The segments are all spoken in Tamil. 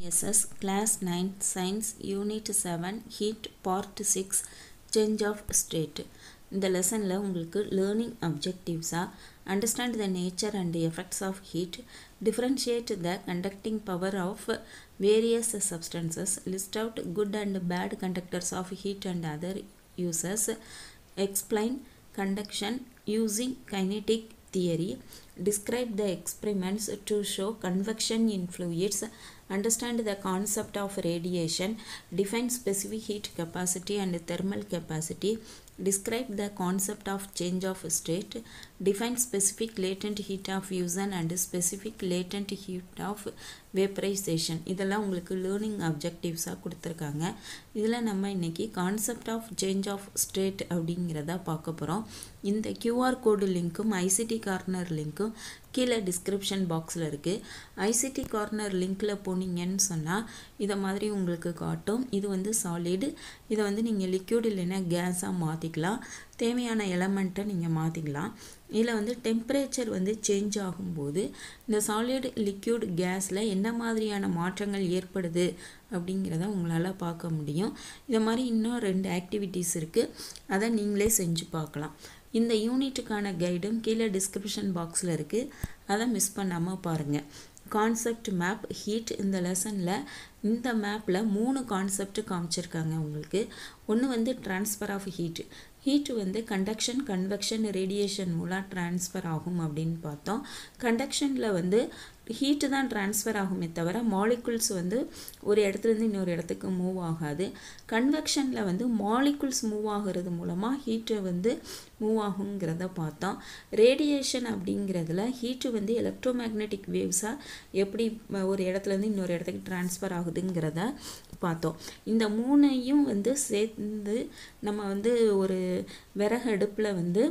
SS class nine science unit seven heat part six change of state இந்த லெசனில் உங்களுக்கு லேர்னிங் அப்ஜெக்டிவ்ஸாக understand the nature and effects of heat differentiate the conducting power of various substances list out good and bad conductors of heat and other uses explain conduction using kinetic theory describe the experiments to show convection in fluids understand the concept of radiation define specific heat capacity and thermal capacity describe the concept of change of state define specific latent heat of fusion and specific latent heat of vaporization இதெல்லாம் உங்களுக்கு லேர்னிங் அப்ஜெக்டிவ்ஸாக கொடுத்துருக்காங்க இதில் நம்ம இன்றைக்கி concept of change of state அப்படிங்கிறத பார்க்க போகிறோம் இந்த கியூஆர் கோடு லிங்க்கும் ஐசிடி கார்னர் லிங்க்கும் கீழே டிஸ்கிரிப்ஷன் பாக்ஸில் இருக்குது ஐசிடி கார்னர் லிங்க்கில் போனீங்கன்னு சொன்னால் இதை மாதிரி உங்களுக்கு காட்டும் இது வந்து சாலிடு இதை வந்து நீங்கள் லிக்யூட் இல்லைன்னா கேஸாக மாற்றிக்கலாம் தேவையான எலமெண்ட்டை நீங்கள் மாற்றிக்கலாம் இதில் வந்து டெம்பரேச்சர் வந்து சேஞ்ச் ஆகும்போது இந்த சாலிட் லிக்யூட் கேஸில் என்ன மாதிரியான மாற்றங்கள் ஏற்படுது அப்படிங்கிறத உங்களால் பார்க்க முடியும் இதை மாதிரி இன்னும் ரெண்டு ஆக்டிவிட்டீஸ் இருக்குது அதை நீங்களே செஞ்சு பார்க்கலாம் இந்த யூனிட்டுக்கான கைடும் கீழே டிஸ்கிரிப்ஷன் பாக்ஸில் இருக்குது அதை மிஸ் பண்ணாமல் பாருங்கள் கான்செப்ட் மேப் ஹீட் இந்த லெசனில் இந்த மேப்பில் மூணு கான்செப்ட் காமிச்சிருக்காங்க உங்களுக்கு ஒன்று வந்து ட்ரான்ஸ்ஃபர் ஆஃப் ஹீட் ஹீட் வந்து கண்டக்ஷன் கன்வெக்ஷன் ரேடியேஷன் மூலம் ட்ரான்ஸ்ஃபர் ஆகும் அப்படின்னு பார்த்தோம் கண்டக்ஷனில் வந்து ஹீட்டு தான் ட்ரான்ஸ்ஃபர் ஆகுமே தவிர மாலிகுல்ஸ் வந்து ஒரு இடத்துலேருந்து இன்னொரு இடத்துக்கு மூவ் ஆகாது கன்வெக்ஷனில் வந்து மாலிகுல்ஸ் மூவ் ஆகிறது மூலமாக ஹீட்டு வந்து மூவ் ஆகுங்கிறத பார்த்தோம் ரேடியேஷன் அப்படிங்கிறதுல ஹீட்டு வந்து எலக்ட்ரோ மேக்னெட்டிக் வேவ்ஸாக எப்படி ஒரு இடத்துலேருந்து இன்னொரு இடத்துக்கு ட்ரான்ஸ்ஃபர் ஆகுதுங்கிறத பார்த்தோம் இந்த மூணையும் வந்து சேர்ந்து நம்ம வந்து ஒரு விறகு அடுப்பில் வந்து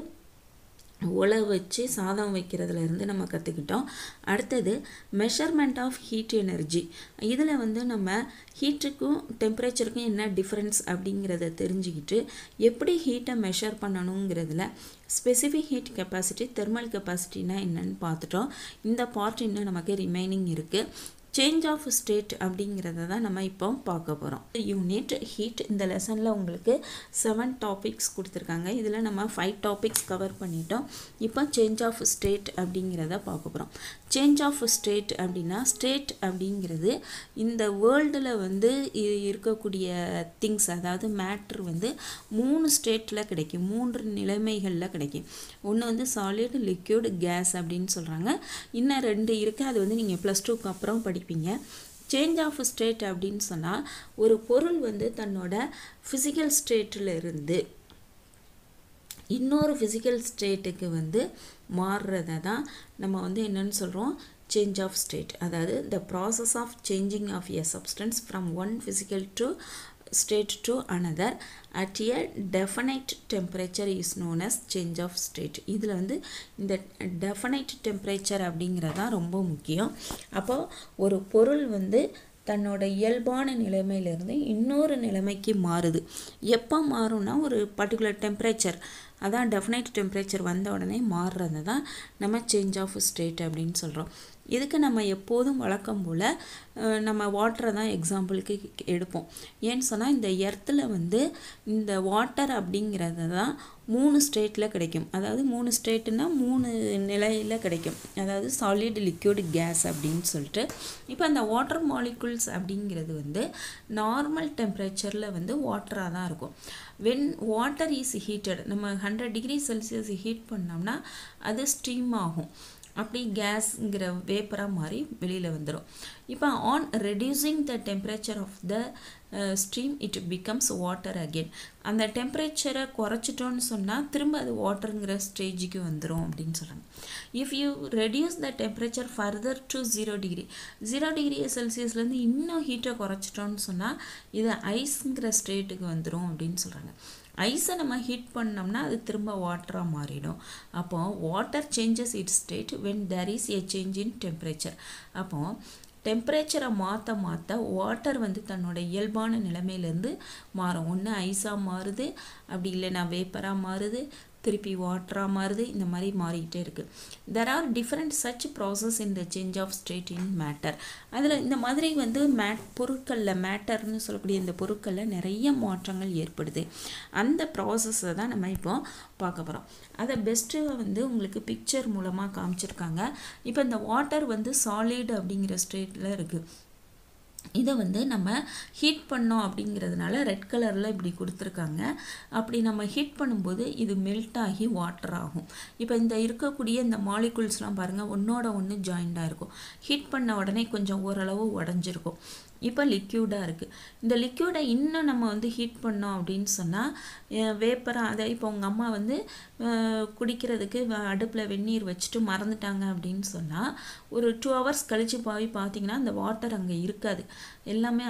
உலை வச்சு சாதம் வைக்கிறதுலேருந்து நம்ம கற்றுக்கிட்டோம் அடுத்தது மெஷர்மெண்ட் ஆஃப் ஹீட் எனர்ஜி இதில் வந்து நம்ம ஹீட்டுக்கும் டெம்பரேச்சருக்கும் என்ன டிஃப்ரென்ஸ் அப்படிங்கிறத தெரிஞ்சுக்கிட்டு எப்படி ஹீட்டை மெஷர் பண்ணணுங்கிறதுல ஸ்பெசிஃபிக் ஹீட் கெப்பாசிட்டி தெர்மல் கெப்பாசிட்டினா என்னன்னு பார்த்துட்டோம் இந்த பார்ட் இன்னும் நமக்கு ரிமைனிங் இருக்குது சேஞ்ச் ஆஃப் ஸ்டேட் அப்படிங்கிறத தான் நம்ம இப்போ பார்க்க போகிறோம் யூனிட் ஹீட் இந்த லெசனில் உங்களுக்கு செவன் டாபிக்ஸ் கொடுத்துருக்காங்க இதில் நம்ம ஃபைவ் டாபிக்ஸ் கவர் பண்ணிட்டோம் இப்போ சேஞ்ச் ஆஃப் ஸ்டேட் அப்படிங்கிறத பார்க்க போகிறோம் சேஞ்ச் ஆஃப் ஸ்டேட் அப்படின்னா ஸ்டேட் அப்படிங்கிறது இந்த வேர்ல்டில் வந்து இருக்கக்கூடிய திங்ஸ் அதாவது மேட்ரு வந்து மூணு ஸ்டேட்டில் கிடைக்கும் மூன்று நிலைமைகளில் கிடைக்கும் ஒன்று வந்து சாலிட் லிக்யூட் கேஸ் அப்படின்னு சொல்கிறாங்க இன்னும் ரெண்டு இருக்குது அது வந்து நீங்கள் ப்ளஸ் டூக்கு அப்புறம் படி படிப்பீங்க சேஞ்ச் ஆஃப் ஸ்டேட் அப்படின்னு சொன்னால் ஒரு பொருள் வந்து தன்னோட ஃபிசிக்கல் ஸ்டேட்டில் இருந்து இன்னொரு ஃபிசிக்கல் ஸ்டேட்டுக்கு வந்து மாறுறத தான் நம்ம வந்து என்னென்னு சொல்கிறோம் சேஞ்ச் ஆஃப் ஸ்டேட் அதாவது the process of changing of a substance from one physical to state to another at a definite temperature is known as change of state இதில் வந்து இந்த definite temperature அப்படிங்கிறது தான் ரொம்ப முக்கியம் அப்போ ஒரு பொருள் வந்து தன்னோட இயல்பான நிலைமையிலிருந்து இன்னொரு நிலைமைக்கு மாறுது எப்போ மாறும்னா ஒரு பர்டிகுலர் டெம்பரேச்சர் அதான் டெஃபினைட் டெம்பரேச்சர் வந்த உடனே மாறுறது தான் நம்ம சேஞ்ச் ஆஃப் ஸ்டேட் அப்படின்னு சொல்கிறோம் இதுக்கு நம்ம எப்போதும் வழக்கம் போல் நம்ம வாட்டரை தான் எக்ஸாம்பிளுக்கு எடுப்போம் ஏன்னு சொன்னால் இந்த எர்த்தில் வந்து இந்த வாட்டர் அப்படிங்கிறது தான் மூணு ஸ்டேட்டில் கிடைக்கும் அதாவது மூணு ஸ்டேட்டுனா மூணு நிலையில் கிடைக்கும் அதாவது சாலிட் லிக்யூட் கேஸ் அப்படின்னு சொல்லிட்டு இப்போ அந்த வாட்டர் மாலிகுல்ஸ் அப்படிங்கிறது வந்து நார்மல் டெம்பரேச்சரில் வந்து வாட்டராக தான் இருக்கும் வென் வாட்டர் இஸ் ஹீட்டட் நம்ம ஹண்ட்ரட் டிகிரி செல்சியஸ் ஹீட் பண்ணோம்னா அது ஸ்டீம் ஆகும் அப்படி கேஸ்ங்கிற வேப்பராக மாறி வெளியில் வந்துடும் இப்போ on reducing the temperature of the stream it becomes water again அந்த டெம்பரேச்சரை குறைச்சிட்டோன்னு சொன்னால் திரும்ப அது வாட்டருங்கிற ஸ்டேஜுக்கு வந்துடும் அப்படின்னு சொல்கிறாங்க if you reduce the temperature further to zero degree zero degree செல்சியஸ்லேருந்து இன்னும் ஹீட்டை குறைச்சிட்டோன்னு சொன்னால் இது ஐஸுங்கிற ஸ்டேட்டுக்கு வந்துடும் அப்படின்னு சொல்கிறாங்க ஐஸை நம்ம ஹீட் பண்ணோம்னா அது திரும்ப வாட்டராக மாறிடும் அப்போ water changes it state when there is a change in temperature அப்போ டெம்பரேச்சரை மாற்ற மாற்ற வாட்டர் வந்து தன்னோட இயல்பான நிலைமையிலேருந்து மாறும் ஒன்று ஐஸாக மாறுது அப்படி இல்லைன்னா வேப்பராக மாறுது திருப்பி வாட்டராக மாறுது இந்த மாதிரி மாறிக்கிட்டே இருக்குது there are different such process in the change of state in matter அதில் இந்த மாதிரி வந்து மேட் பொருட்களில் மேட்டர்னு சொல்லக்கூடிய இந்த பொருட்களில் நிறைய மாற்றங்கள் ஏற்படுது அந்த ப்ராசஸை தான் நம்ம இப்போ பார்க்க போகிறோம் அதை பெஸ்ட்டு வந்து உங்களுக்கு பிக்சர் மூலமாக காமிச்சிருக்காங்க இப்போ இந்த வாட்டர் வந்து சாலிட் அப்படிங்கிற ஸ்டேட்டில் இருக்குது இதை வந்து நம்ம ஹீட் பண்ணோம் அப்படிங்கிறதுனால ரெட் கலரில் இப்படி கொடுத்துருக்காங்க அப்படி நம்ம ஹீட் பண்ணும்போது இது மெல்ட் ஆகி வாட்டர் ஆகும் இப்போ இந்த இருக்கக்கூடிய இந்த மாலிகுல்ஸ்லாம் பாருங்கள் ஒன்றோட ஒன்று ஜாயிண்டாக இருக்கும் ஹீட் பண்ண உடனே கொஞ்சம் ஓரளவு உடஞ்சிருக்கும் இப்போ லிக்யூடாக இருக்குது இந்த லிக்யூடை இன்னும் நம்ம வந்து ஹீட் பண்ணோம் அப்படின்னு சொன்னால் வேப்பராக அதை இப்போ உங்கள் அம்மா வந்து குடிக்கிறதுக்கு அடுப்பில் வெந்நீர் வச்சுட்டு மறந்துட்டாங்க அப்படின்னு சொன்னால் ஒரு டூ ஹவர்ஸ் கழித்து போய் பார்த்தீங்கன்னா அந்த வாட்டர் அங்கே இருக்காது எல்லாமே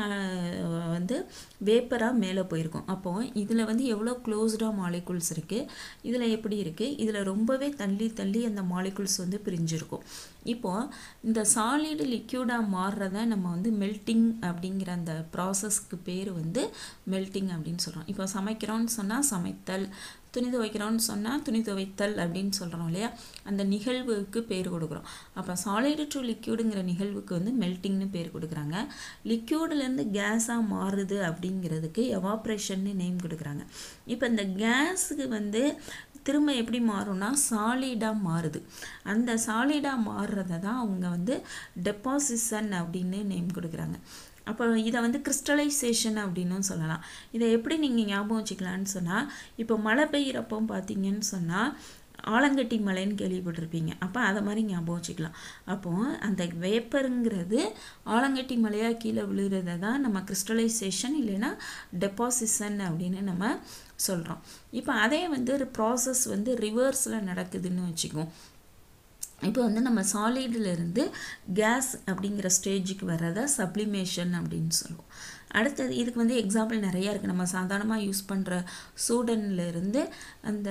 வந்து வேப்பராக மேலே போயிருக்கும் அப்போது இதில் வந்து எவ்வளோ க்ளோஸ்டாக மாலிகுல்ஸ் இருக்குது இதில் எப்படி இருக்குது இதில் ரொம்பவே தள்ளி தள்ளி அந்த மாலிகுல்ஸ் வந்து பிரிஞ்சிருக்கும் இப்போது இந்த சாலிடு லிக்யூடாக மாறுறத நம்ம வந்து மெல்ட்டிங் அப்படிங்கிற அந்த ப்ராசஸ்க்கு பேர் வந்து மெல்ட்டிங் அப்படின்னு சொல்கிறோம் இப்போ சமைக்கிறோன்னு சொன்னால் சமைத்தல் துணி துவைக்கிறோன்னு சொன்னால் துணி துவைத்தல் அப்படின்னு சொல்கிறோம் இல்லையா அந்த நிகழ்வுக்கு பேர் கொடுக்குறோம் அப்போ சாலிடு டு லிக்யூடுங்கிற நிகழ்வுக்கு வந்து மெல்ட்டிங்னு பேர் கொடுக்குறாங்க லிக்யூடுலேருந்து கேஸாக மாறுது அப்படிங்கிறதுக்கு எவாப்ரேஷன்னு நேம் கொடுக்குறாங்க இப்போ இந்த கேஸுக்கு வந்து திரும்ப எப்படி மாறும்னா சாலிடாக மாறுது அந்த சாலிடாக மாறுறத தான் அவங்க வந்து டெபாசிஷன் அப்படின்னு நேம் கொடுக்குறாங்க அப்போ இதை வந்து கிறிஸ்டலைசேஷன் அப்படின்னும் சொல்லலாம் இதை எப்படி நீங்கள் ஞாபகம் வச்சுக்கலான்னு சொன்னால் இப்போ மழை பெய்கிறப்போ பார்த்தீங்கன்னு சொன்னால் ஆலங்கட்டி மலைன்னு கேள்விப்பட்டிருப்பீங்க அப்போ அதை மாதிரி ஞாபகம் வச்சுக்கலாம் அப்போது அந்த வேப்பருங்கிறது ஆலங்கட்டி மலையாக கீழே விழுகிறத தான் நம்ம கிறிஸ்டலைசேஷன் இல்லைன்னா டெபாசிஷன் அப்படின்னு நம்ம சொல்கிறோம் இப்போ அதே வந்து ஒரு ப்ராசஸ் வந்து ரிவர்ஸில் நடக்குதுன்னு வச்சுக்குவோம் இப்போ வந்து நம்ம சாலிடிலிருந்து கேஸ் அப்படிங்கிற ஸ்டேஜுக்கு வர்றதை சப்ளிமேஷன் அப்படின்னு சொல்லுவோம் அடுத்தது இதுக்கு வந்து எக்ஸாம்பிள் நிறையா இருக்குது நம்ம சாதாரணமாக யூஸ் பண்ணுற சூடன்லேருந்து அந்த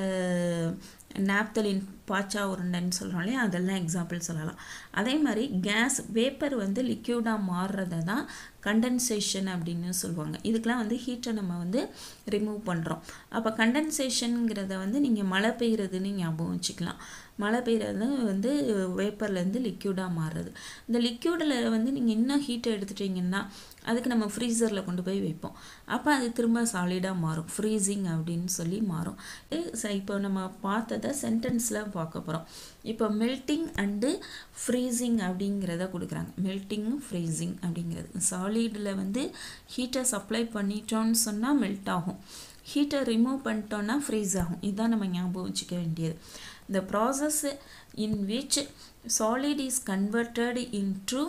நாப்தலின் பாச்சா உருண்டைன்னு சொல்கிறோம் இல்லையா அதெல்லாம் எக்ஸாம்பிள் சொல்லலாம் அதே மாதிரி கேஸ் வேப்பர் வந்து லிக்யூடாக மாறுறத தான் கண்டென்சேஷன் அப்படின்னு சொல்லுவாங்க இதுக்கெலாம் வந்து ஹீட்டை நம்ம வந்து ரிமூவ் பண்ணுறோம் அப்போ கண்டென்சேஷனுங்கிறத வந்து நீங்கள் மழை பெய்கிறதுன்னு ஞாபகம் வச்சுக்கலாம் மழை பெய்கிறது வந்து வேப்பர்லேருந்து லிக்யூடாக மாறுறது இந்த லிக்யூடில் வந்து நீங்கள் இன்னும் ஹீட்டை எடுத்துட்டிங்கன்னா அதுக்கு நம்ம ஃப்ரீசரில் கொண்டு போய் வைப்போம் அப்போ அது திரும்ப சாலிடாக மாறும் ஃப்ரீசிங் அப்படின்னு சொல்லி மாறும் இப்போ நம்ம பார்த்ததை சென்டென்ஸில் பார்க்க போகிறோம் இப்போ மெல்ட்டிங் அண்டு ஃப்ரீசிங் அப்படிங்கிறத கொடுக்குறாங்க மெல்ட்டிங்கும் ஃப்ரீசிங் அப்படிங்கிறது சாலிடில் வந்து ஹீட்டை சப்ளை பண்ணிட்டோன்னு சொன்னால் மெல்ட் ஆகும் ஹீட்டை ரிமூவ் பண்ணிட்டோன்னா ஃப்ரீஸ் ஆகும் இதுதான் நம்ம ஞாபகம் வச்சுக்க வேண்டியது the process in which solid is converted into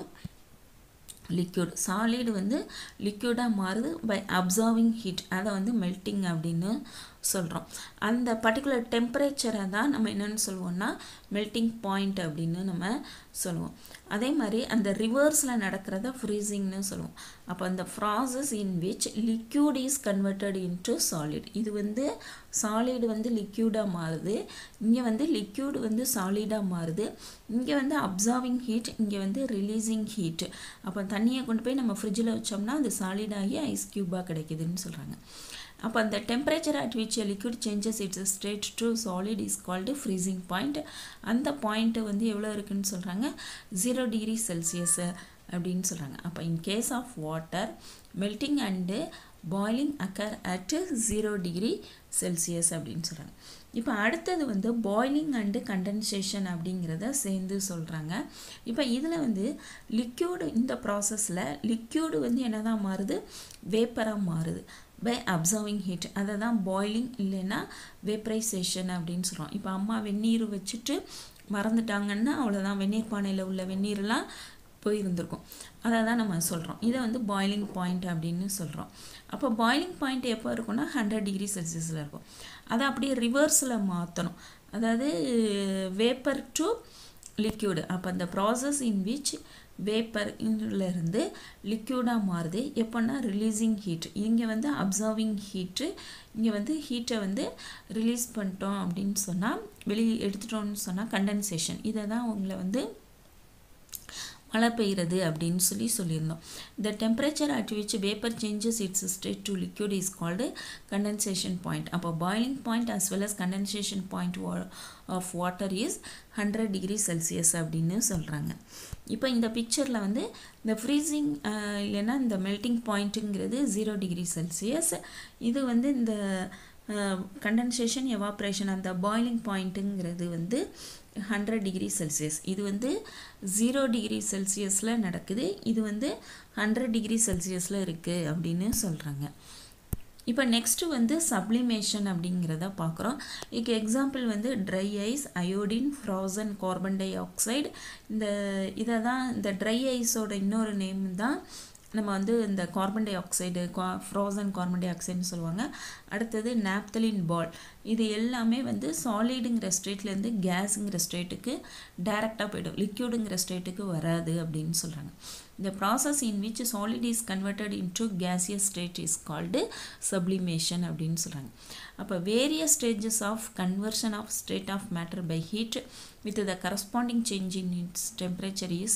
liquid solid வந்து லிக்யூடாக மாறுது பை அப்சர்விங் ஹீட் அதை வந்து மெல்ட்டிங் அப்படின்னு சொல்கிறோம் அந்த பர்டிகுலர் டெம்பரேச்சரை தான் நம்ம என்னென்னு சொல்லுவோம்னா மெல்ட்டிங் பாயிண்ட் அப்படின்னு நம்ம சொல்லுவோம் அதே மாதிரி அந்த ரிவர்ஸில் நடக்கிறத ஃப்ரீசிங்னு சொல்லுவோம் அப்போ அந்த process in which liquid is converted into solid இது வந்து சாலிடு வந்து லிக்யூடாக மாறுது இங்கே வந்து லிக்யூடு வந்து சாலிடாக மாறுது இங்கே வந்து அப்சர்விங் ஹீட் இங்கே வந்து ரிலீசிங் ஹீட் அப்போ தண்ணியை கொண்டு போய் நம்ம ஃப்ரிட்ஜில் வச்சோம்னா அது சாலிடாகி ஐஸ் க்யூபாக கிடைக்குதுன்னு சொல்கிறாங்க அப்போ அந்த temperature at which liquid changes its state to solid is called freezing point அந்த பாயிண்ட்டு வந்து எவ்வளோ இருக்குன்னு சொல்கிறாங்க ஜீரோ டிகிரி செல்சியஸ் அப்படின்னு சொல்கிறாங்க அப்போ in case of water melting and boiling occur at zero degree Celsius அப்படின்னு சொல்கிறாங்க இப்போ அடுத்தது வந்து பாய்லிங் அண்டு கண்டென்சேஷன் அப்படிங்கிறத சேர்ந்து சொல்கிறாங்க இப்போ இதில் வந்து லிக்யூடு இந்த ப்ராசஸில் லிக்யூடு வந்து என்ன தான் மாறுது வேப்பராக மாறுது பை அப்சர்விங் ஹீட் அதை தான் பாய்லிங் இல்லைன்னா வேப்பரைசேஷன் அப்படின்னு சொல்கிறோம் இப்போ அம்மா வெந்நீர் வச்சுட்டு மறந்துட்டாங்கன்னா அவ்வளோதான் வெந்நீர் பானையில் உள்ள வெந்நீர்லாம் போயிருந்திருக்கும் அதை தான் நம்ம சொல்கிறோம் இதை வந்து பாய்லிங் பாயிண்ட் அப்படின்னு சொல்கிறோம் அப்போ பாய்லிங் பாயிண்ட் எப்போ இருக்கும்னா ஹண்ட்ரட் டிகிரி செல்சியஸில் இருக்கும் அதை அப்படியே ரிவர்ஸில் மாற்றணும் அதாவது வேப்பர் டு லிக்யூடு அப்போ அந்த ப்ராசஸ் இன் விச் வேப்பர் இருந்து லிக்யூடாக மாறுது எப்போன்னா ரிலீஸிங் ஹீட் இங்கே வந்து அப்சர்விங் ஹீட்டு இங்கே வந்து ஹீட்டை வந்து ரிலீஸ் பண்ணிட்டோம் அப்படின்னு சொன்னால் வெளியே எடுத்துட்டோம்னு சொன்னால் கண்டென்சேஷன் இதை தான் உங்களை வந்து மழை பெய்கிறது அப்படின்னு சொல்லி சொல்லியிருந்தோம் the temperature at which vapour changes its state to liquid is called condensation point அப்போ boiling point as well as condensation point of water is hundred degree Celsius அப்படின்னு சொல்கிறாங்க இப்போ இந்த பிக்சரில் வந்து இந்த ஃப்ரீசிங் இல்லைன்னா இந்த மெல்ட்டிங் பாயிண்ட்டுங்கிறது ஜீரோ டிகிரி செல்சியஸ் இது வந்து இந்த கண்டென்சேஷன் எவாப்ரேஷன் அந்த பாயிலிங் பாயிண்ட்டுங்கிறது வந்து ஹண்ட்ரட் டிகிரி செல்சியஸ் இது வந்து ஜீரோ டிகிரி செல்சியஸில் நடக்குது இது வந்து ஹண்ட்ரட் டிகிரி செல்சியஸில் இருக்குது அப்படின்னு சொல்கிறாங்க இப்போ நெக்ஸ்ட்டு வந்து சப்ளிமேஷன் அப்படிங்கிறத பார்க்குறோம் இதுக்கு எக்ஸாம்பிள் வந்து dry ice iodine frozen carbon dioxide இந்த இதை தான் இந்த ட்ரை ஐஸோட இன்னொரு நேம் தான் நம்ம வந்து இந்த கார்பன் டை ஆக்சைடு கா ஃப்ரோசன் கார்பன் டை ஆக்சைடுன்னு சொல்லுவாங்க அடுத்தது நாப்தலின் பால் இது எல்லாமே வந்து சாலிடுங்கிற ஸ்டேட்லேருந்து கேஸுங்கிற ஸ்டேட்டுக்கு டைரெக்டாக போய்டும் லிக்யூடுங்கிற ஸ்டேட்டுக்கு வராது அப்படின்னு சொல்கிறாங்க இந்த process in which solid is converted into gaseous state is called sublimation அப்படின்னு சொல்கிறாங்க அப்போ various stages of conversion of state of matter by heat with the corresponding change in its temperature is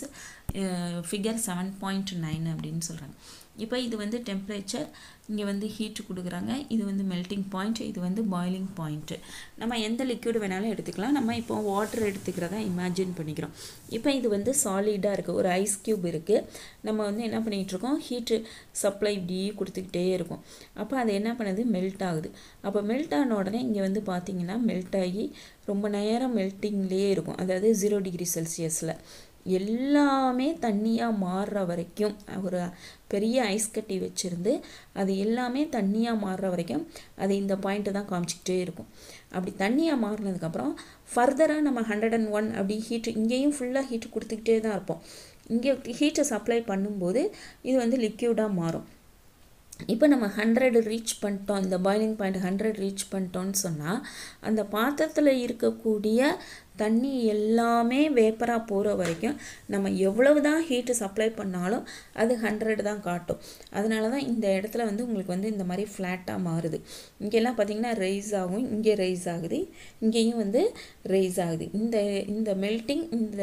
figure seven point nine அப்படின்னு சொல்கிறாங்க இப்போ இது வந்து டெம்பரேச்சர் இங்கே வந்து ஹீட் கொடுக்குறாங்க இது வந்து மெல்ட்டிங் பாயிண்ட் இது வந்து பாயிலிங் பாயிண்ட்டு நம்ம எந்த லிக்யூடு வேணாலும் எடுத்துக்கலாம் நம்ம இப்போ வாட்டர் எடுத்துக்கிறதா இமேஜின் பண்ணிக்கிறோம் இப்போ இது வந்து சாலிடாக இருக்குது ஒரு ஐஸ் க்யூப் இருக்குது நம்ம வந்து என்ன பண்ணிகிட்ருக்கோம் ஹீட்டு சப்ளை இப்படி கொடுத்துக்கிட்டே இருக்கும் அப்போ அது என்ன பண்ணுது மெல்ட் ஆகுது அப்போ மெல்ட் ஆன உடனே இங்கே வந்து பார்த்திங்கன்னா மெல்ட் ஆகி ரொம்ப நேரம் மெல்ட்டிங்லேயே இருக்கும் அதாவது ஜீரோ டிகிரி செல்சியஸில் எல்லாமே தண்ணியாக மாறுற வரைக்கும் ஒரு பெரிய ஐஸ் கட்டி வச்சுருந்து அது எல்லாமே தண்ணியாக மாறுற வரைக்கும் அது இந்த பாயிண்ட்டை தான் காமிச்சிக்கிட்டே இருக்கும் அப்படி தண்ணியாக மாறினதுக்கப்புறம் ஃபர்தராக நம்ம ஹண்ட்ரட் அண்ட் ஒன் அப்படி ஹீட்டு இங்கேயும் ஃபுல்லாக ஹீட்டு கொடுத்துக்கிட்டே தான் இருப்போம் இங்கே ஹீட்டை சப்ளை பண்ணும்போது இது வந்து லிக்யூடாக மாறும் இப்போ நம்ம ஹண்ட்ரட் ரீச் பண்ணிட்டோம் இந்த பாயிலிங் பாயிண்ட் ஹண்ட்ரட் ரீச் பண்ணிட்டோம்னு சொன்னால் அந்த பாத்திரத்தில் இருக்கக்கூடிய தண்ணி எல்லாமே வேப்பராக போகிற வரைக்கும் நம்ம எவ்வளவு தான் ஹீட்டு சப்ளை பண்ணாலும் அது ஹண்ட்ரட் தான் காட்டும் அதனால தான் இந்த இடத்துல வந்து உங்களுக்கு வந்து இந்த மாதிரி ஃப்ளாட்டாக மாறுது இங்கெல்லாம் பார்த்திங்கன்னா ரைஸ் ஆகும் இங்கே ரைஸ் ஆகுது இங்கேயும் வந்து ரைஸ் ஆகுது இந்த இந்த மெல்ட்டிங் இந்த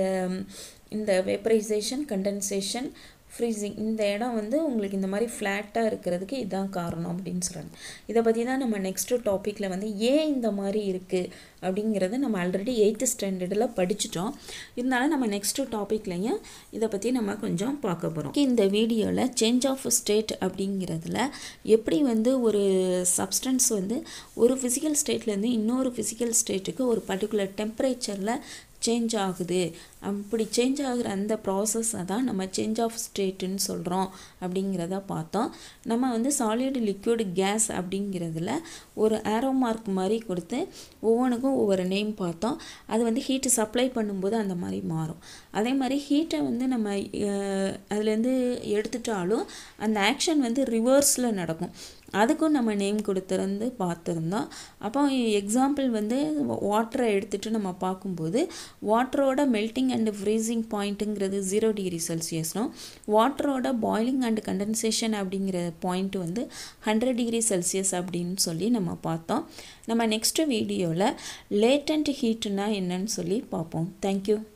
இந்த வேப்பரைசேஷன் கண்டென்சேஷன் ஃப்ரீசிங் இந்த இடம் வந்து உங்களுக்கு இந்த மாதிரி ஃப்ளாட்டாக இருக்கிறதுக்கு இதுதான் காரணம் அப்படின்னு சொல்கிறாங்க இதை பற்றி தான் நம்ம நெக்ஸ்ட்டு டாப்பிக்கில் வந்து ஏன் இந்த மாதிரி இருக்குது அப்படிங்கிறத நம்ம ஆல்ரெடி எயித்து ஸ்டாண்டர்டில் படிச்சிட்டோம் இருந்தாலும் நம்ம நெக்ஸ்ட்டு டாப்பிக்லையும் இதை பற்றி நம்ம கொஞ்சம் பார்க்க போகிறோம் இந்த வீடியோவில் சேஞ்ச் ஆஃப் ஸ்டேட் அப்படிங்கிறதுல எப்படி வந்து ஒரு சப்ஸ்டன்ஸ் வந்து ஒரு ஃபிசிக்கல் ஸ்டேட்லேருந்து இன்னொரு ஃபிசிக்கல் ஸ்டேட்டுக்கு ஒரு பர்டிகுலர் டெம்பரேச்சரில் சேஞ்ச் ஆகுது அப்படி சேஞ்ச் ஆகுற அந்த ப்ராசஸை தான் நம்ம சேஞ்ச் ஆஃப் ஸ்டேட்டுன்னு சொல்கிறோம் அப்படிங்கிறத பார்த்தோம் நம்ம வந்து சாலிட் லிக்யூடு கேஸ் அப்படிங்கிறதுல ஒரு ஆரோ மார்க் மாதிரி கொடுத்து ஒவ்வொன்றுக்கும் ஒவ்வொரு நேம் பார்த்தோம் அது வந்து ஹீட்டு சப்ளை பண்ணும்போது அந்த மாதிரி மாறும் அதே மாதிரி ஹீட்டை வந்து நம்ம அதுலேருந்து எடுத்துட்டாலும் அந்த ஆக்ஷன் வந்து ரிவர்ஸில் நடக்கும் அதுக்கும் நம்ம நேம் கொடுத்துருந்து பார்த்துருந்தோம் அப்போ எக்ஸாம்பிள் வந்து வாட்டரை எடுத்துகிட்டு நம்ம பார்க்கும்போது வாட்டரோட மெல்ட்டிங் அண்டு ஃப்ரீசிங் பாயிண்ட்டுங்கிறது ஜீரோ டிகிரி செல்சியஸ்னும் வாட்டரோட பாய்லிங் அண்டு கண்டென்சேஷன் அப்படிங்கிற பாயிண்ட் வந்து ஹண்ட்ரட் டிகிரி செல்சியஸ் அப்படின்னு சொல்லி நம்ம பார்த்தோம் நம்ம நெக்ஸ்ட்டு வீடியோவில் லேட்டன்ட் ஹீட்டுனா என்னன்னு சொல்லி பார்ப்போம் தேங்க்யூ